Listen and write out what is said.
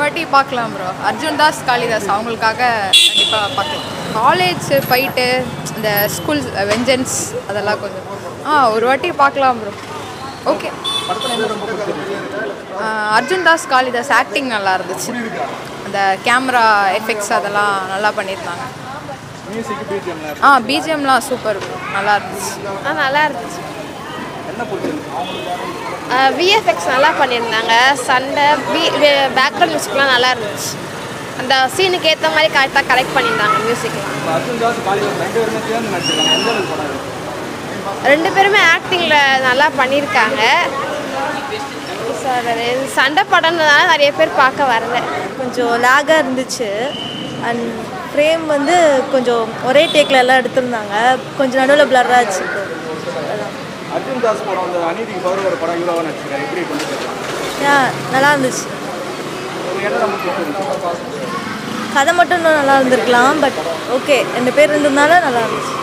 வாட்டி பார்க்கலாம் ப்ரோ அர்ஜுன் தாஸ் காளிதாஸ் அவங்களுக்காக கண்டிப்பாக பார்க்கலாம் காலேஜ் ஃபைட்டு இந்த ஸ்கூல் வெஞ்சன்ஸ் அதெல்லாம் கொஞ்சம் ஆ ஒரு வாட்டி பார்க்கலாம் bro okay Arjun Das Kalidas acting நல்லா இருந்துச்சு அந்த கேமரா எஃபெக்ட்ஸ் அதெல்லாம் நல்லா பண்ணியிருந்தாங்க மியூசிக் பிஜிஎம்ல ஆ பிஜிஎம்லாம் சூப்பர் நல்லா இருந்துச்சு ஆ நல்லா இருந்துச்சு என்ன பிடிச்சிருக்கு விஎஃப்எக்ஸ் நல்லா பண்ணியிருந்தாங்க சண்டை பி பேக்ரவுண்ட் மியூசிக்லாம் நல்லா இருந்துச்சு அந்த சீனுக்கு ஏற்ற மாதிரி கரெக்டாக கரெக்ட் பண்ணியிருந்தாங்க மியூசிக்லாம் இப்போ அர்ஜுன் தாஸ் காளிதாஸ் ரெண்டு பேருமே சேர்ந்து நடிச்சிருக்காங்க எந்த அளவுக்கு படம் இது? ரெண்டு பேருமே ஆக்டிங்கில் நல்லா பண்ணியிருக்காங்க சார் சண்டை படம்ன்றதுனால நிறைய பேர் பார்க்க வரல கொஞ்சம் லேகாக இருந்துச்சு அண்ட் ஃப்ரேம் வந்து கொஞ்சம் ஒரே டேக்கில் எல்லாம் எடுத்திருந்தாங்க கொஞ்சம் நடுவில் பிளர் ஆச்சு அர்ஜுன் தாஸ் படம் வந்து அநீதிக்கு பதில் ஒரு படம் ஹீரோவாக நடிச்சிருக்காரு எப்படி கொண்டு போயிருக்காங்க ஏன் நல்லா இருந்துச்சு உங்களுக்கு என்ன ரொம்ப பிடிச்சிருக்கு கதை மட்டும் இன்னும் நல்லா இருந்திருக்கலாம் பட் ஓகே ரெண்டு பேர் இருந்ததுனால நல்லா இருந்துச்சு